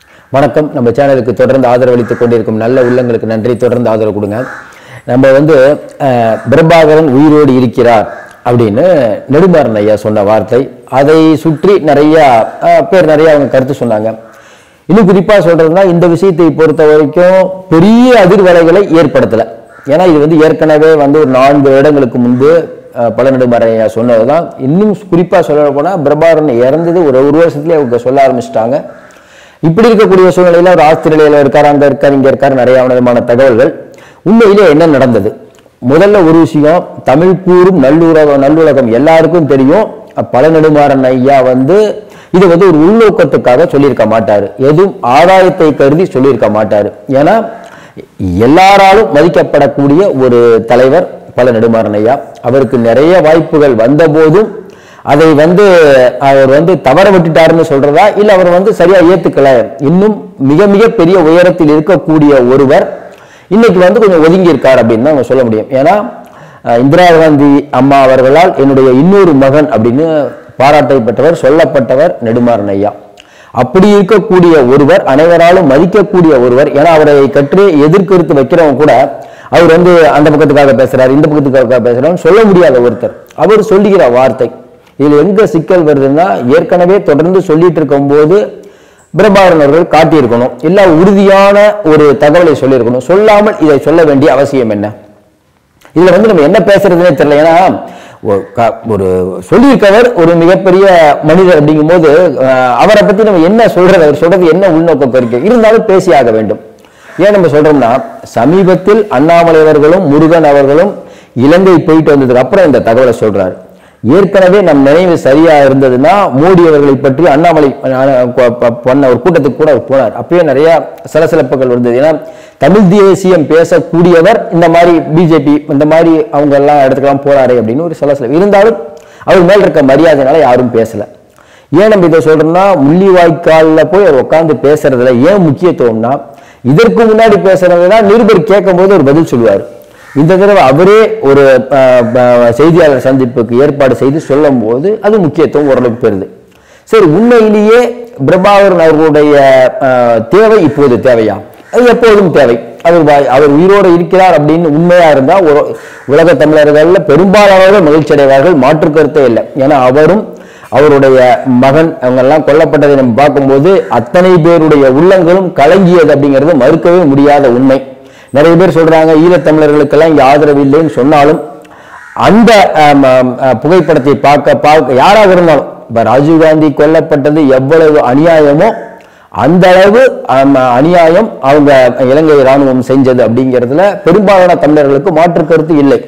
வணக்கம் நம்ம சேனலுக்கு தொடர்ந்து ஆதரவு அளித்துக் கொண்டிருக்கும் நல்ல உள்ளங்களுக்கு நன்றி தொடர்ந்து ஆதரவு கொடுங்க நம்ம வந்து அஹ், பிரபாகரன் உயிரோடு இருக்கிறார் அப்படின்னு நெடுமாறன் ஐயா சொன்ன வார்த்தை அதை சுற்றி நிறைய அஹ், பேர் நிறைய அவங்க கருத்து சொன்னாங்க இன்னும் குறிப்பா சொல்றதுன்னா இந்த விஷயத்தை பொறுத்த வரைக்கும் பெரிய அதிர்வலைகளை ஏற்படுத்தல ஏன்னா இது வந்து ஏற்கனவே வந்து ஒரு நான்கு வருடங்களுக்கு முன்பு அஹ், பல நெடுமாறன் ஐயா சொன்னதுதான் இன்னும் குறிப்பா சொல்ல போனா பிரபாகரன் இறந்தது ஒரு ஒரு வருஷத்துலயே அவங்க சொல்ல ஆரம்பிச்சிட்டாங்க இப்படி இருக்கக்கூடிய சூழ்நிலையில ஒரு ஆஸ்திரேலியால இருக்காரு அங்க இருக்காரு இங்க இருக்காரு நிறைய விதமான தகவல்கள் உண்மையிலே என்ன நடந்தது முதல்ல ஒரு விஷயம் தமிழ் கூறும் நல்லுறகம் நல்லுலகம் எல்லாருக்கும் தெரியும் பல நெடுமாறன் ஐயா வந்து இது வந்து ஒரு உள்நோக்கத்துக்காக சொல்லியிருக்க மாட்டாரு எதுவும் ஆதாயத்தை கருதி சொல்லியிருக்க மாட்டாரு ஏன்னா எல்லாராலும் மதிக்கப்படக்கூடிய ஒரு தலைவர் பல நெடுமாறன் ஐயா அவருக்கு நிறைய வாய்ப்புகள் வந்த போதும் அதை வந்து அவர் வந்து தவற விட்டுட்டாருன்னு சொல்றதா இல்ல அவர் வந்து சரியா ஏத்துக்கல இன்னும் மிக மிக பெரிய உயரத்தில் இருக்கக்கூடிய ஒருவர் இன்னைக்கு வந்து கொஞ்சம் ஒதுங்கி இருக்கார் அப்படின்னு தான் அவங்க சொல்ல முடியும் ஏன்னா அஹ், இந்திரா காந்தி அம்மா அவர்களால் என்னுடைய இன்னொரு மகன் அப்படின்னு பாராட்டை பெற்றவர் சொல்லப்பட்டவர் நெடுமாறன் ஐயா அப்படி இருக்கக்கூடிய ஒருவர் அனைவராலும் மதிக்கக்கூடிய ஒருவர் ஏன்னா அவரை கற்று எதிர்கருத்து வைக்கிறவங்க கூட அவர் வந்து அந்த பக்கத்துக்காக பேசுறாரு இந்த பக்கத்துக்காக பேசுறாருன்னு சொல்ல முடியாத ஒருத்தர் அவர் சொல்லுகிற வார்த்தை இதுல எங்க சிக்கல் வருதுன்னா ஏற்கனவே தொடர்ந்து சொல்லிட்டு இருக்கும்போது பிரபாகரன் அவர்கள் காட்டியிருக்கணும் இல்ல உறுதியான ஒரு தகவலை சொல்லியிருக்கணும் சொல்லாமல் இதை சொல்ல வேண்டிய அவசியம் என்ன இதுல வந்து நம்ம என்ன பேசுறதுனே தெரியல ஏன்னா ஒரு க- ஒரு சொல்லியிருக்கவர் ஒரு மிகப்பெரிய மனிதர் அப்படிங்கும்போது அஹ், அவரை பத்தி நம்ம என்ன சொல்றது அவர் சொல்றது என்ன உள்நோக்கம் இருக்கு இருந்தாலும் பேசியாக வேண்டும் ஏன் நம்ம சொல்றோம்னா சமீபத்தில் அண்ணாமலை அவர்களும் முருகன் அவர்களும் இலங்கை போயிட்டு வந்ததுக்கு அப்புறம் இந்த தகவலை சொல்றாரு ஏற்கனவே நம் நினைவு சரியா இருந்ததுன்னா மோடி அவர்களை பற்றி அண்ணாமலை அஹ், ப- ப- பண்ண ஒரு கூட்டத்துக்கு கூட அவர் போனார் அப்பயே நிறைய சலசலப்புகள் இருந்தது ஏன்னா தமிழ் தேசியம் பேசக்கூடியவர் இந்த மாதிரி பிஜேபி இந்த மாதிரி அவங்க எல்லாம் இடத்துக்கெல்லாம் போறாரு அப்படின்னு ஒரு சலசலம் இருந்தாலும் அவர் மேல் இருக்க மரியாதைனால யாரும் பேசல ஏன் நம்ம இதை சொல்றோம்னா முள்ளிவாய்க்கால்ல போய் அவர் உட்கார்ந்து பேசுறதுல ஏன் முக்கியத்துவம்னா இதற்கு முன்னாடி பேசுறதுனா நிருபர் கேட்கும்போது ஒரு பதில் சொல்லுவார் இந்த தடவை அவரே ஒரு அஹ், அஹ், செய்தியாளர் சந்திப்புக்கு ஏற்பாடு செய்து சொல்லும் போது அது முக்கியத்துவம் ஓரளவுக்கு பெறுது சரி உண்மையிலேயே பிரபாகரன் அவர்களுடைய அஹ், தேவை இப்போது தேவையா அது எப்போதும் தேவை அவர் வா- அவர் உயிரோடு இருக்கிறார் அப்படின்னு உண்மையா இருந்தா ஒரு உலக தமிழர்கள்ல பெரும்பாலானவர்கள் மகிழ்ச்சி அடைவார்கள் மாற்று கருத்தே இல்லை ஏன்னா அவரும் அவருடைய மகன் அவங்க எல்லாம் கொல்லப்பட்டதை நம்ம பார்க்கும்போது அத்தனை பேருடைய உள்ளங்களும் கலங்கியது அப்படிங்கிறது மறுக்கவே முடியாத உண்மை நிறைய பேர் சொல்றாங்க ஈழத்தமிழர்களுக்கெல்லாம் இங்க ஆதரவு இல்லைன்னு சொன்னாலும் அந்த ஆம், ஆம், ஆ, புகைப்படத்தை பார்க்க பார்க்க யாராக இருந்தாலும் இப்ப ராஜீவ்காந்தி கொல்லப்பட்டது எவ்வளவு அநியாயமோ அந்த அளவு ஆம், அநியாயம் அவங்க இலங்கை ராணுவம் செஞ்சது அப்படிங்கிறதுல பெரும்பாலான தமிழர்களுக்கு மாற்று கருத்து இல்லை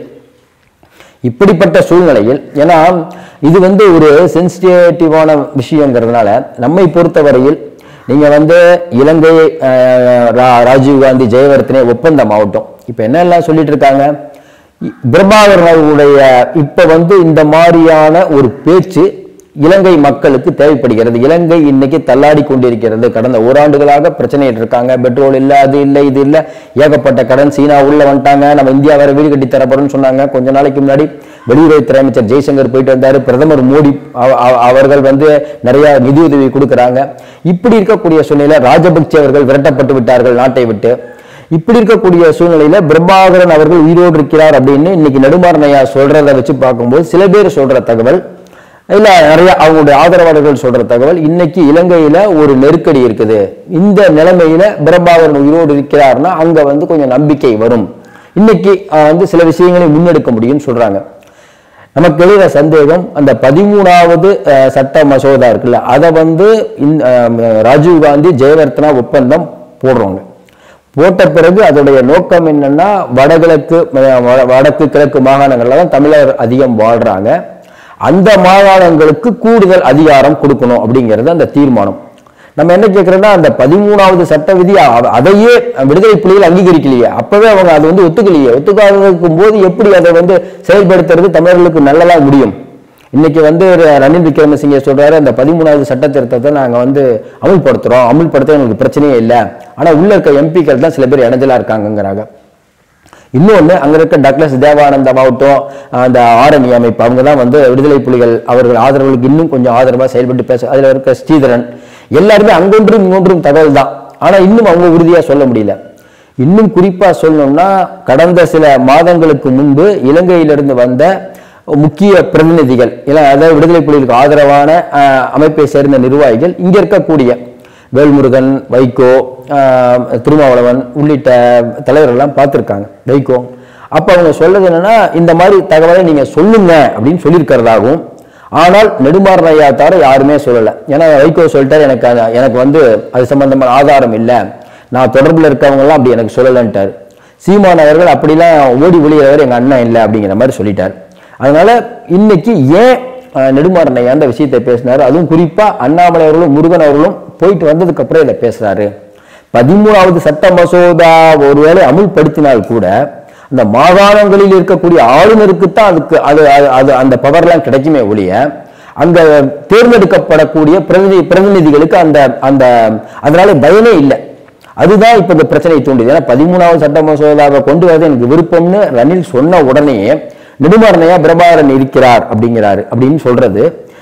இப்படிப்பட்ட சூழ்நிலையில் ஏன்னா இது வந்து ஒரு சென்சிட்டிவான விஷயங்கிறதுனால நம்மை பொறுத்தவரையில் நீங்க வந்து இலங்கை அஹ், ரா- ராஜீவ்காந்தி ஜெயவர்த்தனே ஒப்பந்தம் ஆகட்டும் இப்ப என்ன எல்லாம் சொல்லிட்டு இருக்காங்க இ- பிரபாகரன் அவர்களுடைய இப்ப வந்து இந்த மாதிரியான ஒரு பேச்சு இலங்கை மக்களுக்கு தேவைப்படுகிறது இலங்கை இன்னைக்கு தள்ளாடி கொண்டிருக்கிறது கடந்த ஓராண்டுகளாக பிரச்சனையிட்டு இருக்காங்க பெட்ரோல் இல்ல அது இல்லை இது இல்ல ஏகப்பட்ட கடன் சீனா உள்ள வந்துட்டாங்க நம்ம இந்தியா வேற வீடு கட்டி தரப்போறோம்னு சொன்னாங்க கொஞ்ச நாளைக்கு முன்னாடி வெளியுறவுத்துறை அமைச்சர் ஜெய்சங்கர் போயிட்டு வந்தாரு பிரதமர் மோடி அவ- அவ- அவர்கள் வந்து நிறைய நிதியுதவி கொடுக்கறாங்க இப்படி இருக்கக்கூடிய சூழ்நிலை ராஜபக்சே அவர்கள் விரட்டப்பட்டு விட்டார்கள் நாட்டை விட்டு இப்படி இருக்கக்கூடிய சூழ்நிலையில பிரபாகரன் அவர்கள் உயிரோடு இருக்கிறார் அப்படின்னு இன்னைக்கு நெடுமாறனையா சொல்றதை வச்சு பார்க்கும்போது சில பேர் சொல்ற தகவல் இல்ல நிறைய அவங்களுடைய ஆதரவாளர்கள் சொல்ற தகவல் இன்னைக்கு இலங்கையில ஒரு நெருக்கடி இருக்குது இந்த நிலைமையில பிரபாகரன் உயிரோடு இருக்கிறார்னா அங்க வந்து கொஞ்சம் நம்பிக்கை வரும் இன்னைக்கு ஆஹ், வந்து சில விஷயங்களை முன்னெடுக்க முடியும்னு சொல்றாங்க நமக்கு எழுத சந்தேகம் அந்த பதிமூணாவது அஹ், சட்ட மசோதா இருக்குல்ல அதை வந்து இந்த, அஹ், ராஜீவ் காந்தி ஜெயவர்த்தனா ஒப்பந்தம் போடுறாங்க போட்ட பிறகு அதோடைய நோக்கம் என்னன்னா வடகிழக்கு அஹ், வட- வடக்கு கிழக்கு மாகாணங்கள்ல தான் தமிழர் அதிகம் வாழ்றாங்க அந்த மாகாணங்களுக்கு கூடுதல் அதிகாரம் கொடுக்கணும் அப்படிங்கிறது அந்த தீர்மானம் நம்ம என்ன கேட்கிறோம்னா அந்த பதிமூணாவது சட்ட விதி அ- அதையே விடுதலை புலிகள் அங்கீகரிக்கலையே அப்பவே அவங்க அது வந்து ஒத்துக்கலையே ஒத்துக்காததுக்கும் போது எப்படி அதை வந்து செயல்படுத்துறது தமிழர்களுக்கு நல்லதா முடியும் இன்னைக்கு வந்து ர- ரணில் விக்ரமசிங்கே சொல்றாரு அந்த பதிமூணாவது சட்ட திருத்தத்தை நாங்க வந்து அமுல்படுத்துறோம் அமுல்படுத்த எங்களுக்கு பிரச்சனையே இல்லை ஆனா உள்ள இருக்க எம்பிக்கள் தான் சில பேர் இணைஞ்சலா இருக்காங்கங்கிறாங்க இன்னொன்று அங்க இருக்க டக்ளஸ் தேவானந்தமாகட்டும் அந்த ஆரணி அமைப்பு அவங்க தான் வந்து விடுதலை புலிகள் அவர்கள் ஆதரவுகளுக்கு இன்னும் கொஞ்சம் ஆதரவாக செயல்பட்டு பேச அதில் இருக்க ஸ்ரீதரன் எல்லாருமே அங்கொன்றும் இங்கொன்றும் தகவல் தான் ஆனா இன்னும் அவங்க உறுதியா சொல்ல முடியல இன்னும் குறிப்பா சொல்லணும்னா கடந்த சில மாதங்களுக்கு முன்பு இலங்கையிலிருந்து வந்த முக்கிய பிரதிநிதிகள் இல்ல அதாவது விடுதலை புலிகளுக்கு ஆதரவான அஹ், அமைப்பை சேர்ந்த நிர்வாகிகள் இங்க இருக்கக்கூடிய வேல்முருகன் வைகோ ஆஹ், திருமாவளவன் உள்ளிட்ட தலைவர்கள்லாம் பார்த்துருக்காங்க வைகோ அப்போ அவங்க சொல்றது என்னன்னா இந்த மாதிரி தகவலை நீங்க சொல்லுங்க அப்படின்னு சொல்லியிருக்கிறதாகவும் ஆனால் நெடுமாறன் ஐயா தவிர யாருமே சொல்லலை ஏன்னா வைகோ சொல்லிட்டாரு எனக்கு அது- எனக்கு வந்து அது சம்பந்தமான ஆதாரம் இல்லை நான் தொடர்பில் இருக்கவங்கலாம் அப்படி எனக்கு சொல்லலைன்ட்டார் சீமான் அவர்கள் அப்படிலாம் ஓடி ஒளியவர் எங்க அண்ணன் இல்லை அப்படிங்கிற மாதிரி சொல்லிட்டார் அதனால இன்னைக்கு ஏன் அஹ், நெடுமாறன் ஐயா அந்த விஷயத்தை பேசினாரு அதுவும் குறிப்பா அண்ணாமலை அவர்களும் முருகன் அவர்களும் போயிட்டு வந்ததுக்கு அப்புறம் இதை பேசுறாரு பதிமூணாவது சட்ட மசோதா ஒருவேளை அமுல்படுத்தினால் கூட அந்த மாகாணங்களில் இருக்கக்கூடிய ஆளுநருக்கு தான் அதுக்கு அது அது- அது அந்த பவர்லாம் கிடைக்குமே ஒழிய அங்க தேர்ந்தெடுக்கப்படக்கூடிய பிரதிநிதி பிரதிநிதிகளுக்கு அந்த அந்த அதனால பயனே இல்லை அதுதான் இப்ப இந்த பிரச்சனையை தூண்டுது ஏன்னா பதிமூணாவது சட்ட மசோதாவை கொண்டு வரது எனக்கு விருப்பம்னு ரணில் சொன்ன உடனே நெடுமாறனையா பிரபாகரன் இருக்கிறார் அப்படிங்கிறாரு அப்படின்னு சொல்றது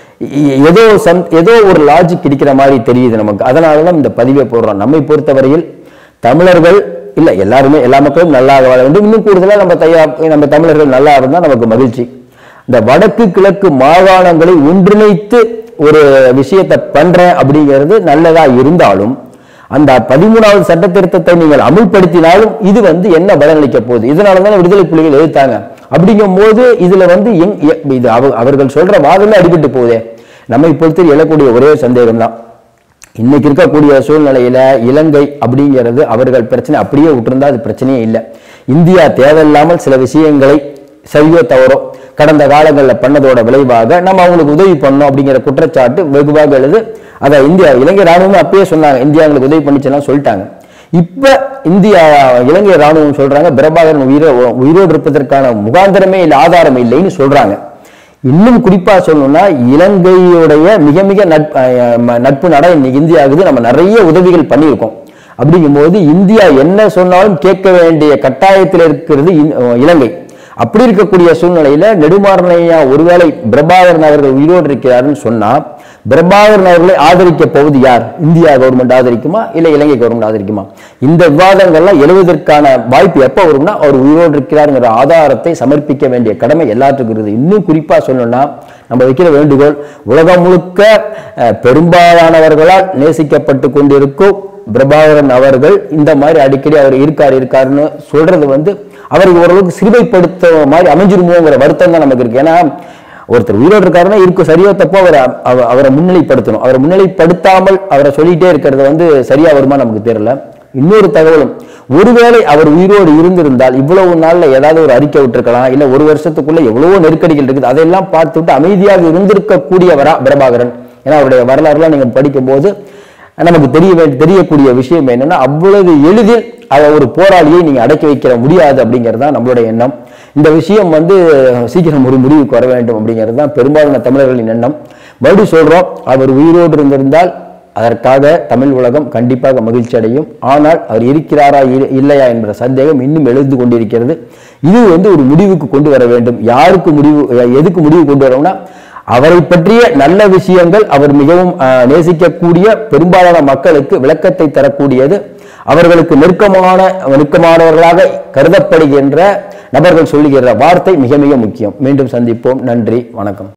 எ- ஏதோ சம் ஏதோ ஒரு லாஜிக் கிடைக்கிற மாதிரி தெரியுது நமக்கு அதனால தான் இந்த பதிவை போடுறோம் நம்மை பொறுத்தவரையில் தமிழர்கள் இல்ல எல்லாருமே எல்லா மக்களும் நல்லா வாழ வேண்டும் இன்னும் கூடுதலா நம்ம தையா நம்ம தமிழர்கள் நல்லா இருந்தா நமக்கு மகிழ்ச்சி இந்த வடக்கு கிழக்கு மாகாணங்களை ஒன்றிணைத்து ஒரு விஷயத்தை பண்றேன் அப்படிங்கிறது நல்லதா இருந்தாலும் அந்த பதிமூணாவது சட்ட திருத்தத்தை நீங்கள் அமுல்படுத்தினாலும் இது வந்து என்ன பலனளிக்க போகுது இதனால தான் விடுதலை புலிகள் எதிர்த்தாங்க அப்படிங்கும் போது இதுல வந்து எங் எ- இது அவ- அவர்கள் சொல்ற வாதமே அடிபட்டு போகுதே நம்மை பொறுத்து எழக்கூடிய ஒரே சந்தேகம் தான் இன்னைக்கு இருக்கக்கூடிய சூழ்நிலையில இலங்கை அப்படிங்கிறது அவர்கள் பிரச்சனை அப்படியே விட்டுருந்தா அது பிரச்சனையே இல்லை இந்தியா தேவையில்லாமல் சில விஷயங்களை சரியோ தவறோ கடந்த காலங்களில் பண்ணதோட விளைவாக நம்ம அவங்களுக்கு உதவி பண்ணோம் அப்படிங்கிற குற்றச்சாட்டு வெகுவாக எழுது அதை இந்தியா இலங்கை ராணுவம் அப்பயே சொன்னாங்க இந்தியா எங்களுக்கு உதவி பண்ணிச்செல்லாம் சொல்லிட்டாங்க இப்ப இந்தியா இலங்கை ராணுவம் சொல்றாங்க பிரபாகரன் உயிரோ உயிரோடு இருப்பதற்கான முகாந்திரமே இல்லை ஆதாரம் இல்லைன்னு சொல்றாங்க இன்னும் குறிப்பா சொல்லணும்னா இலங்கையுடைய மிக மிக நட்பு அஹ், ம- நட்பு நட இன்னைக்கு இந்தியா ஆகுது நம்ம நிறைய உதவிகள் பண்ணியிருக்கோம் அப்படிங்கும்போது இந்தியா என்ன சொன்னாலும் கேட்க வேண்டிய கட்டாயத்தில் இருக்கிறது இந்- அஹ், இலங்கை அப்படி இருக்கக்கூடிய சூழ்நிலையில நெடுமாறனையா ஒருவேளை பிரபாகரன் அவர்கள் உயிரோடு இருக்கிறாருன்னு சொன்னா பிரபாகரன் அவர்களை ஆதரிக்க போவது யார் இந்தியா கவர்மெண்ட் ஆதரிக்குமா இல்ல இலங்கை கவர்மெண்ட் ஆதரிக்குமா இந்த விவாதங்கள்லாம் எழுவதற்கான வாய்ப்பு எப்ப வரும்னா அவர் உயிரோடு இருக்கிறாருங்கிற ஆதாரத்தை சமர்ப்பிக்க வேண்டிய கடமை எல்லாத்துக்கும் இருக்குது இன்னும் குறிப்பா சொல்லணும்னா நம்ம வைக்கிற வேண்டுகோள் உலகம் முழுக்க அஹ், பெரும்பாலானவர்களால் நேசிக்கப்பட்டு கொண்டிருக்கும் பிரபாகரன் அவர்கள் இந்த மாதிரி அடிக்கடி அவர் இருக்கார் இருக்காருன்னு சொல்றது வந்து அவருக்கு ஓரளவுக்கு சிறுமைப்படுத்த மாதிரி அமைஞ்சிருமோங்கிற வருத்தம் தான் நமக்கு இருக்கு ஏன்னா ஒருத்தர் உயிரோடு இருக்காருன்னா இருக்கும் சரியோ தப்போ அவரை அவ- அவரை முன்னிலைப்படுத்தணும் அவரை முன்னிலைப்படுத்தாமல் அவரை சொல்லிட்டே இருக்கிறது வந்து சரியா வருமா நமக்கு தெரியல இன்னொரு தகவலும் ஒருவேளை அவர் உயிரோடு இருந்திருந்தால் இவ்வளவு நாள்ல ஏதாவது ஒரு அறிக்கை விட்டுருக்கலாம் இல்ல ஒரு வருஷத்துக்குள்ள எவ்வளவோ நெருக்கடிகள் இருக்குது அதெல்லாம் பார்த்துவிட்டு அமைதியாக இருந்திருக்கக்கூடியவரா பிரபாகரன் ஏன்னா அவருடைய வரலாறுலாம் நீங்க படிக்கும்போது நமக்கு தெரிய வே- தெரியக்கூடிய விஷயம் என்னன்னா அவ்வளவு எளிதில் அதை ஒரு போராளியை நீங்க அடக்கி வைக்கிற முடியாது அப்படிங்கிறது தான் நம்மளுடைய எண்ணம் இந்த விஷயம் வந்து சீக்கிரம் ஒரு முடிவுக்கு வர வேண்டும் அப்படிங்கிறது தான் பெரும்பாலான தமிழர்களின் எண்ணம் மறுபடியும் சொல்றோம் அவர் உயிரோடு இருந்திருந்தால் அதற்காக தமிழ் உலகம் கண்டிப்பாக மகிழ்ச்சி அடையும் ஆனால் அவர் இருக்கிறாரா இ- இல்லையா என்ற சந்தேகம் இன்னும் எழுந்து கொண்டிருக்கிறது இது வந்து ஒரு முடிவுக்கு கொண்டு வர வேண்டும் யாருக்கு முடிவு எதுக்கு முடிவு கொண்டு வரோம்னா அவரை பற்றிய நல்ல விஷயங்கள் அவர் மிகவும் அஹ், நேசிக்கக்கூடிய பெரும்பாலான மக்களுக்கு விளக்கத்தை தரக்கூடியது அவர்களுக்கு நெருக்கமான நெருக்கமானவர்களாக கருதப்படுகின்ற நபர்கள் சொல்லுகிற வார்த்தை மிக மிக முக்கியம் மீண்டும் சந்திப்போம் நன்றி வணக்கம்